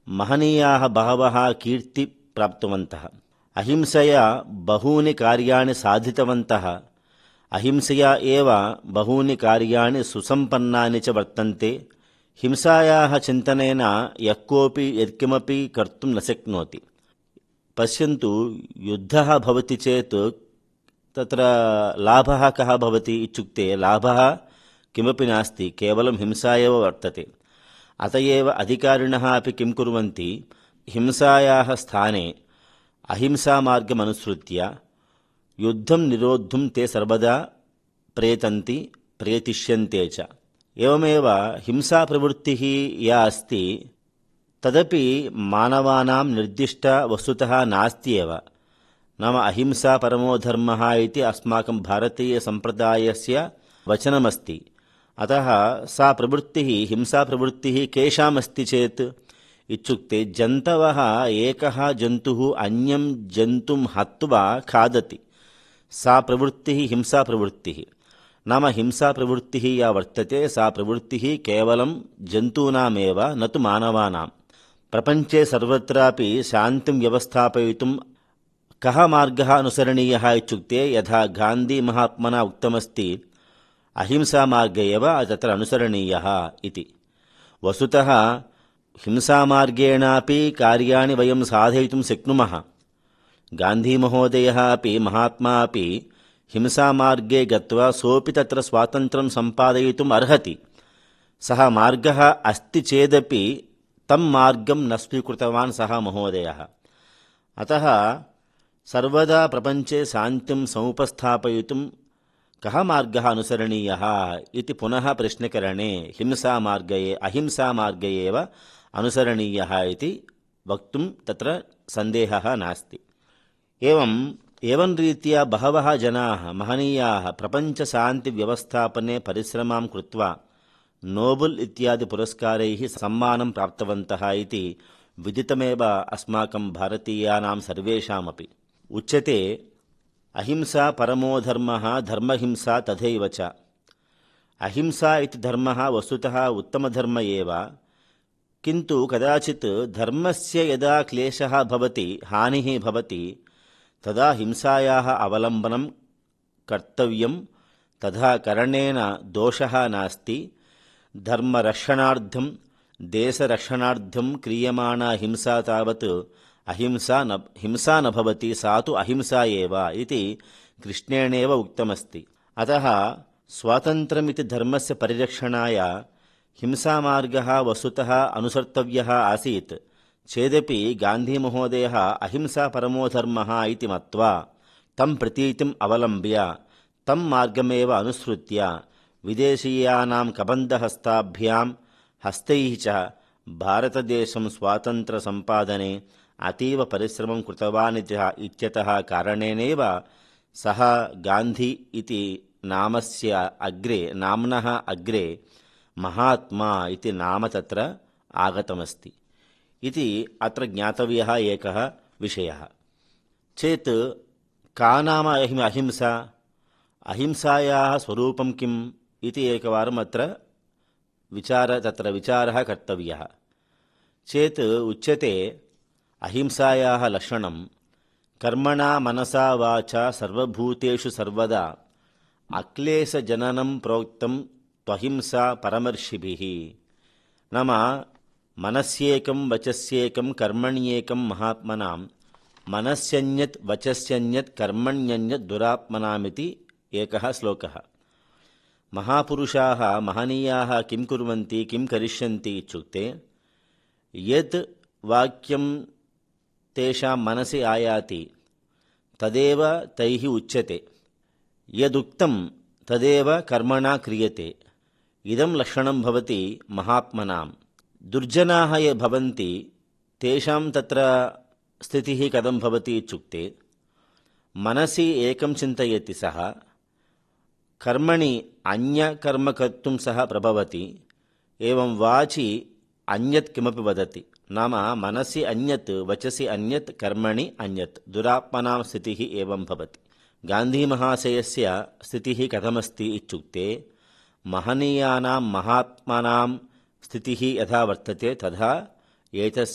महनीयाः बहवः कीर्ति प्राप्तवन्तः अहिंसया बहूनि कार्याणि साधितवन्तः अहिंसया एव बहूनि कार्याणि सुसम्पन्नानि च वर्तन्ते हिंसायाः चिन्तनेन यः कोऽपि यत्किमपि कर्तुं न शक्नोति पश्यन्तु युद्धः भवति चेत् तत्र लाभः कः भवति इत्युक्ते लाभः किमपि नास्ति केवलं हिंसा एव वर्तते अत एव अधिकारिणः अपि किं कुर्वन्ति हिंसायाः स्थाने अहिंसामार्गमनुसृत्य युद्धं निरोद्धुं ते सर्वदा प्रयतन्ति प्रयतिष्यन्ते च एवमेव हिंसाप्रवृत्तिः या अस्ति तदपि मानवानां निर्दिष्टा वस्तुतः नास्ति एव नाम अहिंसा परमो धर्मः इति अस्माकं भारतीयसम्प्रदायस्य वचनमस्ति अतः सा प्रवृत्तिः हिंसाप्रवृत्तिः केषामस्ति चेत् इत्युक्ते जन्तवः एकः जन्तुः अन्यं जन्तुं हत्वा खादति सा प्रवृत्तिः हिंसाप्रवृत्तिः नाम हिंसाप्रवृत्तिः या वर्तते सा प्रवृत्तिः केवलं जन्तूनामेव न तु मानवानां प्रपञ्चे सर्वत्रापि शान्तिं व्यवस्थापयितुं कः मार्गः अनुसरणीयः इत्युक्ते यथा गान्धीमहात्मना उक्तमस्ति अहिंसामार्ग एव तत्र अनुसरणीयः इति वस्तुतः हिंसामार्गेणापि कार्याणि वयं साधयितुं शक्नुमः गान्धीमहोदयः अपि महात्मा अपि हिंसामार्गे गत्वा सोऽपि तत्र स्वातन्त्र्यं सम्पादयितुम् अर्हति सः मार्गः अस्ति चेदपि तं मार्गं न स्वीकृतवान् सः महोदयः अतः सर्वदा प्रपञ्चे शान्तिं समुपस्थापयितुं कः मार्गः अनुसरणीयः इति पुनः प्रश्नकरणे हिंसामार्गे अहिंसामार्गे एव अनुसरणीयः इति वक्तुं तत्र सन्देहः नास्ति एवम् एवं रीत्या बहवः जनाः महनीयाः प्रपञ्चशान्तिव्यवस्थापने परिश्रमां कृत्वा नोबल् इत्यादि पुरस्कारैः सम्मानं प्राप्तवन्तः इति विदितमेव अस्माकं भारतीयानां सर्वेषामपि उच्यते अहिंसा परमो धर्मः धर्महिंसा तथैव च अहिंसा इति धर्मः वस्तुतः उत्तमधर्म एव किन्तु कदाचित् धर्मस्य यदा क्लेशः भवति हानिः भवति तदा हिंसायाः अवलम्बनं कर्तव्यं तथा करणेन दोषः नास्ति धर्मरक्षणार्थं देशरक्षणार्थं क्रियमाणा हिंसा तावत् अहिंसा न हिंसा न भवति सा तु अहिंसा एव इति कृष्णेणेव उक्तमस्ति अतः स्वातन्त्र्यमिति धर्मस्य परिरक्षणाय हिंसामार्गः वस्तुतः अनुसर्तव्यः आसीत् चेदपि गान्धीमहोदयः अहिंसा परमो धर्मः इति मत्वा तं प्रतीतिम् अवलम्ब्य तं मार्गमेव अनुसृत्य विदेशीयानां कबन्धहस्ताभ्यां हस्तैः च भारतदेशं स्वातन्त्र्यसम्पादने अतीव परिश्रमं कृतवान् इत्यतः कारणेनैव सः गान्धी इति नामस्य अग्रे नाम्नः अग्रे महात्मा इति नाम तत्र आगतमस्ति इति अत्र ज्ञातव्यः एकः विषयः चेत् का नाम अहिं अहिंसा अहिंसायाः स्वरूपं किम् इति एकवारम् अत्र विचार तत्र विचारः कर्तव्यः चेत् उच्यते अहिंसायाः लक्षणं कर्मणा मनसा वाचा सर्वभूतेषु सर्वदा अक्लेशजननं प्रोक्तं त्वहिंसा परमर्षिभिः नाम मनस्येकं वचस्येकं कर्मण्येकं महात्मनां मनस्यन्यत् वचस्यन्यत् कर्मण्यन्यत् दुरात्मनामिति एकः श्लोकः महापुरुषाः महनीयाः किं कुर्वन्ति किं करिष्यन्ति इत्युक्ते यत् वाक्यं तेषां मनसि आयाति तदेव तैः उच्यते यदुक्तं तदेव कर्मणा क्रियते इदं लक्षणं भवति महात्मनां दुर्जनाः ये भवन्ति तेषां तत्र स्थितिः कथं भवति इत्युक्ते मनसि एकं चिन्तयति सः कर्मणि अन्यकर्म कर्तुं सः प्रभवति एवं वाचि अन्यत् किमपि वदति नाम मनसि अन्यत् वचसि अन्यत् कर्मणि अन्यत् दुरात्मनां स्थितिः एवं भवति गान्धीमहाशयस्य स्थितिः कथमस्ति इत्युक्ते महनीयानां महात्मनां स्थितिः यथा वर्तते तथा एतस्य